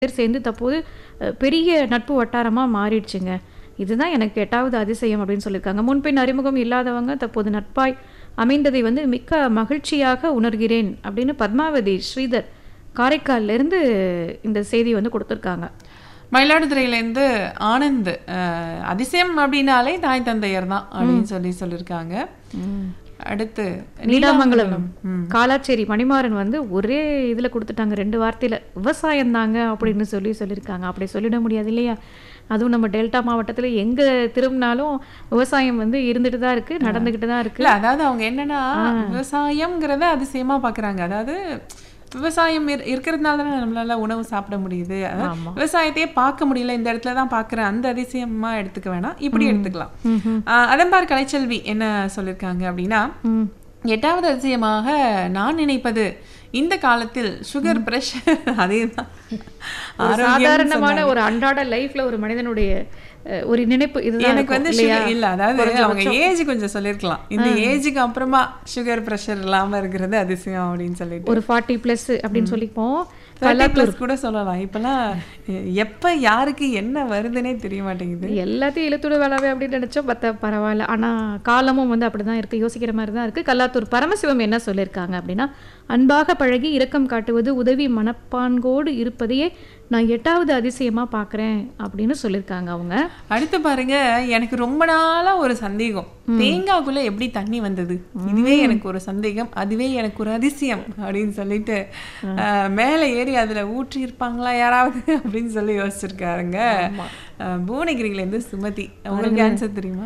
பேர் சேர்ந்து தற்போது அஹ், பெரிய நட்பு வட்டாரமா மாறிடுச்சுங்க இதுதான் எனக்கு எட்டாவது அதிசயம் அப்படின்னு சொல்லியிருக்காங்க முன்பின் அறிமுகம் இல்லாதவங்க தற்போது நட்பாய் அமைந்ததை வந்து மிக்க மகிழ்ச்சியாக உணர்கிறேன் அப்படின்னு பத்மாவதி ஸ்ரீதர் காரைக்கால்ல இருந்து இந்த செய்தி வந்து கொடுத்துருக்காங்க மயிலாடுதுறையிலேருந்து ஆனந்த் அஹ், அதிசயம் அப்படின்னாலே தாய் தந்தையர் தான் அப்படின்னு சொல்லி சொல்லியிருக்காங்க அடுத்து நீடாமங்கலம் காலாச்சேரி மணிமாறன் வந்து ஒரே இதுல கொடுத்துட்டாங்க ரெண்டு வார்த்தையில விவசாயம் தாங்க அப்படின்னு சொல்லி சொல்லியிருக்காங்க அப்படி சொல்லிட முடியாது இல்லையா அதுவும் நம்ம டெல்டா மாவட்டத்துல எங்க திரும்பினாலும் விவசாயம் வந்து இருந்துட்டு தான் இருக்கு நடந்துகிட்டு தான் இருக்கு இல்ல அதாவது அவங்க என்னன்னா விவசாயம்ங்கிறத அதிசயமா பாக்குறாங்க அதாவது விவசாயம் இரு- இருக்கிறதுனால தானே நம்மளால உணவு சாப்பிட முடியுது அதாவது விவசாயத்தையே பார்க்க முடியல இந்த இடத்துல தான் பார்க்குறேன் அந்த அதிசயமா எடுத்துக்க வேணாம் இப்படி எடுத்துக்கலாம் ஆஹ் அதம்பார் கலைச்செல்வி என்ன சொல்லியிருக்காங்க அப்படின்னா ம். எட்டாவது அதிசயமாக நான் நினைப்பது இந்த காலத்தில் சுகர் பிரஷர் அதே தான் ஒரு சாதாரணமான ஒரு அன்றாட லைஃப்ல ஒரு மனிதனுடைய அஹ், ஒரு நினைப்பு இதுதான் எனக்கு வந்து இருக்கும், இல்லையா sugar- இல்ல அதாவது அவங்க ஏஜ் கொஞ்சம் சொல்லிருக்கலாம் இந்த ஏஜுக்கு அப்புறமா சுகர் பிரஷர் இல்லாம இருக்கிறது அதிசயம் அப்படின்னு சொல்லிட்டு ஒரு ஃபார்ட்டி பிளஸ் அப்படின்னு சொல்லிப்போம் தேர்ட்டி ப்ளஸ் கூட சொல்லலாம் இப்பெல்லாம் எப்ப யாருக்கு என்ன வருதுன்னே தெரிய மாட்டேங்குது எல்லாத்தையும் இழுத்துட வேளாவே அப்படின்னு நினைச்சோம் பார்த்தா பரவாயில்ல ஆனா காலமும் வந்து அப்படிதான் இருக்கு யோசிக்கிற மாதிரி தான் இருக்கு கல்லாத்தூர் பரமசிவம் என்ன சொல்லியிருக்காங்க அப்படின்னா அன்பாக பழகி இரக்கம் காட்டுவது உதவி மனப்பான்கோடு இருப்பதையே நான் எட்டாவது அதிசயமா பார்க்கறேன் அப்படின்னு சொல்லியிருக்காங்க அவங்க அடுத்து பாருங்க எனக்கு ரொம்ப நாளா ஒரு சந்தேகம் தேங்காய்க்குள்ள எப்படி தண்ணி வந்தது இதுவே எனக்கு ஒரு சந்தேகம் அதுவே எனக்கு ஒரு அதிசயம் அப்படின்னு சொல்லிட்டு அஹ், மேலே ஏறி அதுல ஊற்றி இருப்பாங்களா யாராவது அப்படின்னு சொல்லி யோசிச்சிருக்காருங்க அஹ், புவனகிரியில இருந்து சுமதி உங்களுக்கு ஆன்சர் தெரியுமா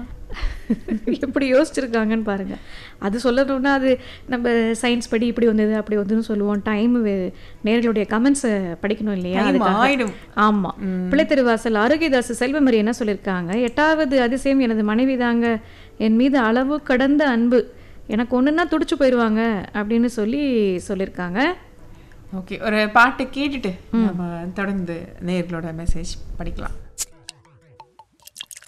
எப்படி யோசிச்சிருக்காங்கன்னு பாருங்க அது சொல்லணும்னா அது நம்ம சயின்ஸ் படி இப்படி வந்தது அப்படி வந்ததுன்னு சொல்லுவோம் டைம் நேர்களுடைய கமெண்ட்ஸை படிக்கணும் இல்லையா Time அதுக்காக. ஆயிடும். ஆமா பிள்ளைத்திருவாசல் ஆரோக்கியதாசு செல்வமரி என்ன சொல்லியிருக்காங்க எட்டாவது அதிசயம் எனது மனைவி தாங்க என் மீது அளவு கடந்த அன்பு எனக்கு ஒண்ணுன்னா துடிச்சு போயிடுவாங்க அப்படின்னு சொல்லி சொல்லியிருக்காங்க ஓகே ஒரு பாட்டு கேட்டுட்டு நம்ம தொடர்ந்து நேர்களோட மெசேஜ் படிக்கலாம்